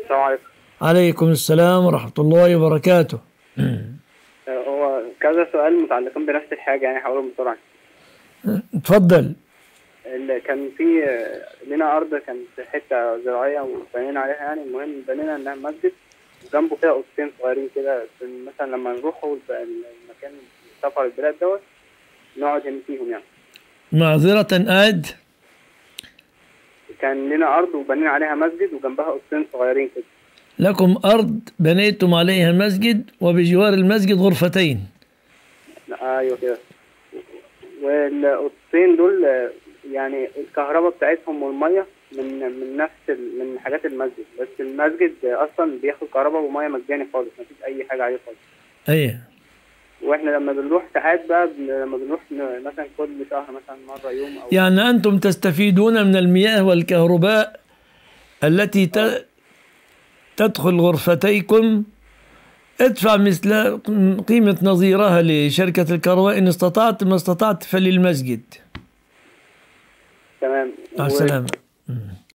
السلام عليكم عليكم السلام ورحمة الله وبركاته هو كذا سؤال متعلقين بنفس الحاجة يعني هقولهم بسرعة اتفضل اللي كان في لنا أرض كانت حتة زراعية وبنينا عليها يعني المهم بنينا إنها مسجد وجنبه كده أوضتين صغيرين كده مثلا لما نروحوا الب- المكان سفر البلاد دوت نقعد هنا فيهم يعني معذرة أعد كان لنا أرض وبنينا عليها مسجد وجنبها أوضتين صغيرين كده لكم أرض بنيتم عليها مسجد وبجوار المسجد غرفتين ايوه كده والقطين دول آه، يعني الكهرباء بتاعتهم والميه من من نفس ال- من حاجات المسجد بس المسجد آه، اصلا بياخد كهرباء وميه مجاني خالص مفيش اي حاجه عليه خالص أي واحنا لما بنروح ساعات بقى بن- لما بنروح ن- مثلا كل شهر مثلا مره يوم او يعني أنتم تستفيدون من المياه والكهرباء التي ت- تدخل غرفتيكم ادفع مثل قيمة نظيرها لشركة الكهرباء إن استطعت ما استطعت فللمسجد تمام مع و- السلامة